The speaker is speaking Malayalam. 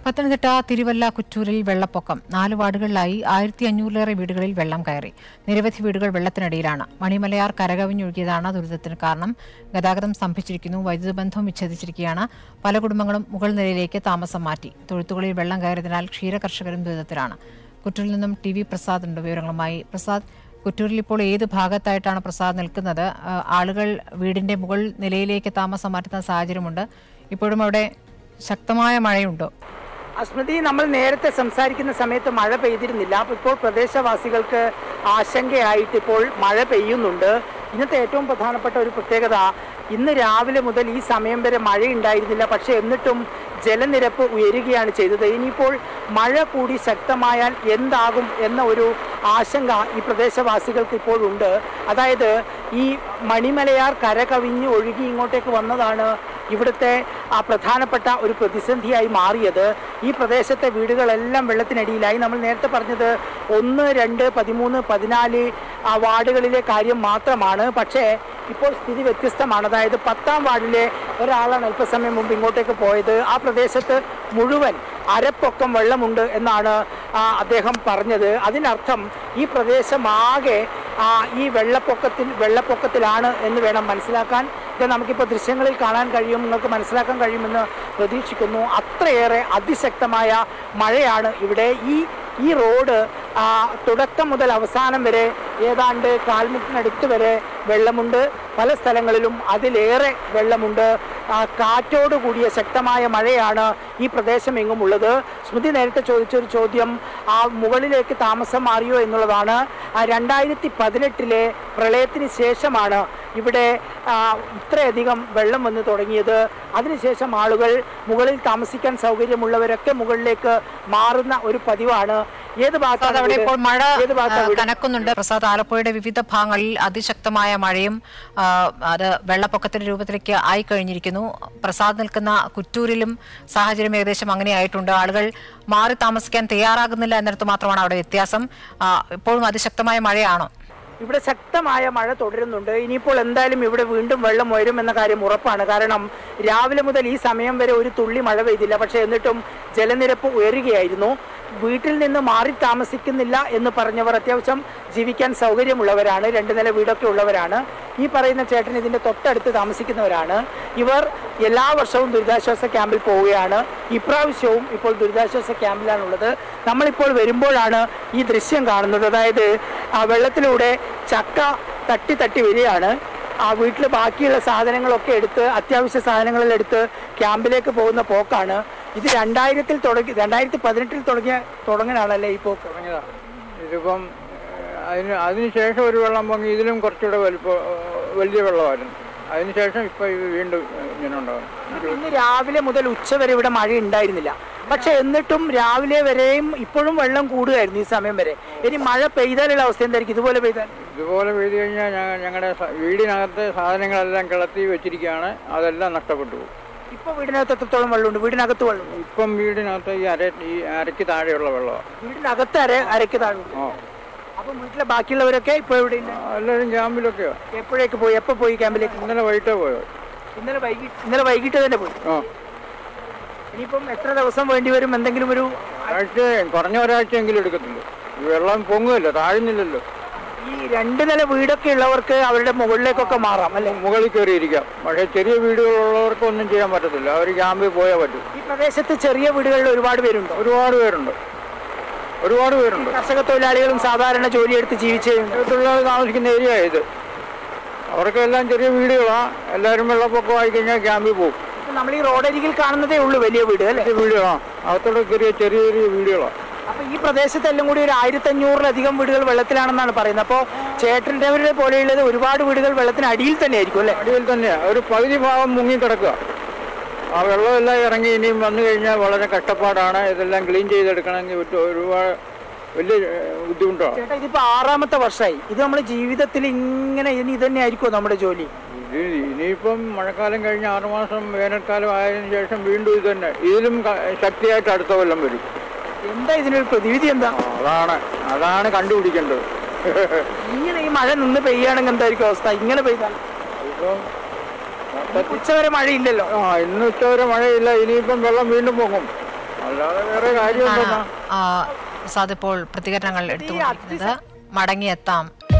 പത്തനംതിട്ട തിരുവല്ല കുറ്റൂരിൽ വെള്ളപ്പൊക്കം നാല് വാർഡുകളിലായി ആയിരത്തി അഞ്ഞൂറിലേറെ വീടുകളിൽ വെള്ളം കയറി നിരവധി വീടുകൾ വെള്ളത്തിനടിയിലാണ് മണിമലയാർ കരകവിഞ്ഞൊഴുകിയതാണ് ദുരിതത്തിന് കാരണം ഗതാഗതം സ്തംഭിച്ചിരിക്കുന്നു വൈദ്യുതി ബന്ധവും വിച്ഛേദിച്ചിരിക്കുകയാണ് പല കുടുംബങ്ങളും മുകൾ നിലയിലേക്ക് താമസം മാറ്റി തൊഴുത്തുകളിൽ വെള്ളം കയറിയതിനാൽ ക്ഷീരകർഷകരും ദുരിതത്തിലാണ് കുറ്റൂരിൽ നിന്നും ടി വി പ്രസാദ് ഉണ്ട് വിവരങ്ങളുമായി പ്രസാദ് കുറ്റൂരിൽ ഇപ്പോൾ ഏത് ഭാഗത്തായിട്ടാണ് പ്രസാദ് നിൽക്കുന്നത് ആ, ആളുകൾ വീടിന്റെ മുകൾ നിലയിലേക്ക് താമസം മാറ്റുന്ന സാഹചര്യമുണ്ട് ഇപ്പോഴും അവിടെ ശക്തമായ മഴയുണ്ടോ അസ്മൃതി നമ്മൾ നേരത്തെ സംസാരിക്കുന്ന സമയത്ത് മഴ പെയ്തിരുന്നില്ല അപ്പോൾ ഇപ്പോൾ പ്രദേശവാസികൾക്ക് ആശങ്കയായിട്ട് ഇപ്പോൾ മഴ പെയ്യുന്നുണ്ട് ഇന്നത്തെ ഏറ്റവും പ്രധാനപ്പെട്ട ഒരു പ്രത്യേകത ഇന്ന് രാവിലെ മുതൽ ഈ സമയം വരെ മഴയുണ്ടായിരുന്നില്ല പക്ഷേ എന്നിട്ടും ജലനിരപ്പ് ഉയരുകയാണ് ചെയ്തത് ഇനിയിപ്പോൾ മഴ കൂടി ശക്തമായാൽ എന്താകും എന്ന ഒരു ആശങ്ക ഈ പ്രദേശവാസികൾക്ക് ഇപ്പോഴുണ്ട് അതായത് ഈ മണിമലയാർ കര കവിഞ്ഞ് ഒഴുകി ഇങ്ങോട്ടേക്ക് വന്നതാണ് ഇവിടുത്തെ ആ പ്രധാനപ്പെട്ട ഒരു പ്രതിസന്ധിയായി മാറിയത് ഈ പ്രദേശത്തെ വീടുകളെല്ലാം വെള്ളത്തിനടിയിലായി നമ്മൾ നേരത്തെ പറഞ്ഞത് ഒന്ന് രണ്ട് പതിമൂന്ന് പതിനാല് ആ വാർഡുകളിലെ കാര്യം മാത്രമാണ് പക്ഷേ ഇപ്പോൾ സ്ഥിതി വ്യത്യസ്തമാണ് അതായത് പത്താം വാർഡിലെ ഒരാളാണ് അല്പസമയം മുമ്പ് ഇങ്ങോട്ടേക്ക് പോയത് ആ പ്രദേശത്ത് മുഴുവൻ അരപ്പൊക്കം വെള്ളമുണ്ട് എന്നാണ് ആ, അദ്ദേഹം പറഞ്ഞത് അതിനർത്ഥം ഈ പ്രദേശമാകെ ആ, ഈ വെള്ളപ്പൊക്കത്തിൽ വെള്ളപ്പൊക്കത്തിലാണ് എന്ന് വേണം മനസ്സിലാക്കാൻ ഇത് നമുക്കിപ്പോൾ ദൃശ്യങ്ങളിൽ കാണാൻ കഴിയും നിങ്ങൾക്ക് മനസ്സിലാക്കാൻ കഴിയുമെന്ന് പ്രതീക്ഷിക്കുന്നു അത്രയേറെ അതിശക്തമായ മഴയാണ് ഇവിടെ ഈ ഈ റോഡ് ആ, തുടക്കം മുതൽ അവസാനം വരെ ഏതാണ്ട് കാൽമുട്ടിനടുത്ത് വരെ വെള്ളമുണ്ട് പല സ്ഥലങ്ങളിലും അതിലേറെ വെള്ളമുണ്ട് ആ, കാറ്റോട് കൂടിയ ശക്തമായ മഴയാണ് ഈ പ്രദേശം എങ്ങും ഉള്ളത് സ്മൃതി നേരത്തെ ചോദിച്ചൊരു ചോദ്യം ആ മുകളിലേക്ക് താമസം മാറിയോ എന്നുള്ളതാണ് ആ രണ്ടായിരത്തി പതിനെട്ടിലെ പ്രളയത്തിന് ശേഷമാണ് ഇവിടെ ആ, ഇത്രയധികം വെള്ളം വന്ന് തുടങ്ങിയത് അതിനുശേഷം ആളുകൾ മുകളിൽ താമസിക്കാൻ സൗകര്യമുള്ളവരൊക്കെ മുകളിലേക്ക് മാറുന്ന ഒരു പതിവാണ് ഏത് പ്രസാദ് ഭാഗത്താണ് അവിടെ വീട്? ഇപ്പോൾ മഴ ഏത് ഭാഗത്താണ് ആ, വീട്? കനക്കുന്നുണ്ട് പ്രസാദ് ആലപ്പുഴയുടെ വിവിധ ഭാഗങ്ങളിൽ അതിശക്തമായ മഴയും ആ, അത് വെള്ളപ്പൊക്കത്തിന്റെ രൂപത്തിലേക്ക് ആയി കഴിഞ്ഞിരിക്കുന്നു പ്രസാദ് നിൽക്കുന്ന കുറ്റൂരിലും സാഹചര്യം ഏകദേശം അങ്ങനെയായിട്ടുണ്ട് ആളുകൾ മാറി താമസിക്കാൻ തയ്യാറാകുന്നില്ല എന്നിടത്ത് മാത്രമാണ് അവിടെ വ്യത്യാസം ആ, ഇപ്പോഴും അതിശക്തമായ മഴയാണോ ഇവിടെ ശക്തമായ മഴ തുടരുന്നുണ്ട് ഇനിയിപ്പോൾ എന്തായാലും ഇവിടെ വീണ്ടും വെള്ളം ഉയരും എന്ന കാര്യം ഉറപ്പാണ് കാരണം രാവിലെ മുതൽ ഈ സമയം വരെ ഒരു തുള്ളി മഴ പെയ്തില്ല പക്ഷെ എന്നിട്ടും ജലനിരപ്പ് ഉയരുകയായിരുന്നു വീട്ടിൽ നിന്ന് മാറി താമസിക്കുന്നില്ല എന്ന് പറഞ്ഞവർ അത്യാവശ്യം ജീവിക്കാൻ സൗകര്യമുള്ളവരാണ് രണ്ട് നില വീടൊക്കെ ഉള്ളവരാണ് ഈ പറയുന്ന ചേട്ടൻ ഇതിന്റെ തൊട്ടടുത്ത് താമസിക്കുന്നവരാണ് ഇവർ എല്ലാ വർഷവും ദുരിതാശ്വാസ ക്യാമ്പിൽ പോവുകയാണ് ഇപ്രാവശ്യവും ഇപ്പോൾ ദുരിതാശ്വാസ ക്യാമ്പിലാണുള്ളത് നമ്മളിപ്പോൾ വരുമ്പോഴാണ് ഈ ദൃശ്യം കാണുന്നത് അതായത് ആ വെള്ളത്തിലൂടെ ചക്ക തട്ടി തട്ടി വരികയാണ് ആ വീട്ടിൽ ബാക്കിയുള്ള സാധനങ്ങളൊക്കെ എടുത്ത് അത്യാവശ്യ സാധനങ്ങളെല്ലാം എടുത്ത് ക്യാമ്പിലേക്ക് പോകുന്ന പോക്കാണ് ഇത് രണ്ടായിരത്തിൽ തുടങ്ങി രണ്ടായിരത്തി പതിനെട്ടിൽ തുടങ്ങിയ തുടങ്ങാനാണല്ലേ ഈ പോക്ക് തുടങ്ങിയതാണ് ഇതിപ്പം ഏഹ്, അതിന് അതിനുശേഷം ഒരു വെള്ളം പൊങ്ങി ഇതിലും കുറച്ചുകൂടെ വലിപ്പ വലിയ വെള്ളമായിരുന്നു അതിനുശേഷം ഇപ്പൊ ഇത് വീണ്ടും ഏഹ്, ഇങ്ങനെ ഉണ്ടാകും ഇന്ന് രാവിലെ മുതൽ ഉച്ച വരെ ഇവിടെ മഴ ഉണ്ടായിരുന്നില്ല പക്ഷെ എന്നിട്ടും രാവിലെ വരെയും ഇപ്പോഴും വെള്ളം കൂടുകയായിരുന്നു ഈ സമയം വരെ ഇനി മഴ പെയ്താലുള്ള അവസ്ഥ എന്തായിരിക്കും ഇതുപോലെ പെയ്താൽ ഇതുപോലെ പെയ്തു കഴിഞ്ഞാൽ ഞങ്ങളുടെ വീടിനകത്തെ സാധനങ്ങളെല്ലാം കിളത്തി വെച്ചിരിക്കുകയാണ് അതെല്ലാം നഷ്ടപ്പെട്ടു പോകും ഇപ്പൊ വീടിനകത്ത് എത്രത്തോളം വെള്ളമുണ്ട് വീടിനകത്ത് വെള്ളം ഇപ്പം വീടിനകത്ത് ഈ അര ഈ അരയ്ക്ക് താഴെയുള്ള വെള്ളമാണ് വീടിനകത്ത് അര അരക്ക് താഴെ ആ അപ്പം വീട്ടിലെ ബാക്കിയുള്ളവരൊക്കെ ഇപ്പൊ എവിടെ എല്ലാവരും ക്യാമ്പിലൊക്കെയോ എപ്പോഴേക്ക് പോയി എപ്പോ പോയി ക്യാമ്പിലേക്ക് ഇന്നലെ വൈകിട്ടേ പോയോ ഇന്നലെ വൈകിട്ട് ഇന്നലെ വൈകിട്ട് തന്നെ പോയി ആ ഇനിയിപ്പം എത്ര ദിവസം വേണ്ടി വരും എന്തെങ്കിലും ഒരു ആഴ്ച കുറഞ്ഞ ഒരാഴ്ചയെങ്കിലും എടുക്കത്തുള്ളൂ ഈ വെള്ളം പൊങ്ങുമല്ലോ താഴുന്നില്ലല്ലോ ഈ രണ്ട് നില വീടൊക്കെ ഉള്ളവർക്ക് അവരുടെ മുകളിലേക്കൊക്കെ മാറാം അല്ലെ മുകളിൽ കയറിയിരിക്കാം പക്ഷേ ചെറിയ വീടുകളുള്ളവർക്ക് ഒന്നും ചെയ്യാൻ പറ്റത്തില്ല അവർ ക്യാമ്പിൽ പോയാൽ പറ്റും ഈ പ്രദേശത്ത് ചെറിയ വീടുകളിൽ ഒരുപാട് പേരുണ്ടോ ഒരുപാട് പേരുണ്ട് ഒരുപാട് പേരുണ്ട് കർഷക തൊഴിലാളികളും സാധാരണ ജോലിയെടുത്ത് ജീവിച്ചുണ്ട് തൊഴിലാളി താമസിക്കുന്ന ഏരിയ ഇത് അവർക്കെല്ലാം ചെറിയ വീടുകളാണ് എല്ലാവരും വെള്ളപ്പൊക്കമായി കഴിഞ്ഞാൽ ക്യാമ്പിൽ പോകും നമ്മൾ ഈ റോഡരികിൽ കാണുന്നതേ ഉള്ളൂ വലിയ വീട് അല്ലെ ചെറിയ വീടുകളാണ് അകത്തോടെ ചെറിയ ചെറിയ ചെറിയ വീടുകളാണ് അപ്പൊ ഈ പ്രദേശത്ത് എല്ലാം കൂടി ഒരു ആയിരത്തി അഞ്ഞൂറിലധികം വീടുകൾ വെള്ളത്തിലാണെന്നാണ് പറയുന്നത് അപ്പോൾ ചേട്ടൻ്റെവരുടെ പോലെയുള്ളത് ഒരുപാട് വീടുകൾ വെള്ളത്തിന് അടിയിൽ തന്നെ ആയിരിക്കും അല്ലെ അടിയിൽ തന്നെയാണ് ഒരു പകുതി ഭാഗം മുങ്ങി കിടക്കുക ആ വെള്ളമെല്ലാം ഇറങ്ങി ഇനിയും വന്നു കഴിഞ്ഞാൽ വളരെ കഷ്ടപ്പാടാണ് ഇതെല്ലാം ക്ലീൻ ചെയ്തെടുക്കണമെങ്കിൽ ഒരു- ഒരുപാട് വലിയ ഏഹ്, ബുദ്ധിമുട്ടാണ് ചേട്ടാ ഇതിപ്പോ ആറാമത്തെ വർഷമായി ഇത് നമ്മുടെ ജീവിതത്തിൽ ഇങ്ങനെ ഇനി ഇത് തന്നെ ആയിരിക്കുമോ നമ്മുടെ ജോലി ഇത് ഇനിയിപ്പം മഴക്കാലം കഴിഞ്ഞ് ആറുമാസം വേനൽക്കാലം ആയതിനു ശേഷം വീണ്ടും ഇത് തന്നെ ഇതിലും ക- ശക്തിയായിട്ട് അടുത്ത കൊല്ലം വരും എന്താ ഇതിനൊരു പ്രതിവിധി എന്താ അതാണ് അതാണ് കണ്ടുപിടിക്കേണ്ടത് ഇങ്ങനെ ഈ മഴ നിന്ന് പെയ്യുകയാണെങ്കിൽ എന്തായിരിക്കും അവസ്ഥ ഇങ്ങനെ പെയ്താൽ ഇപ്പം ഉച്ചവരെ മഴയില്ലല്ലോ ആ ഇന്ന് ഉച്ചവരെ മഴയില്ല ഇനിയിപ്പം വെള്ളം വീണ്ടും പൊങ്ങും അല്ലാതെ വേറെ കാര്യമുണ്ടെന്നാ ആ, സാദ് ഇപ്പോൾ പ്രതികരണങ്ങൾ എടുത്തുകൊണ്ടിരിക്കുന്നത് മടങ്ങിയെത്താം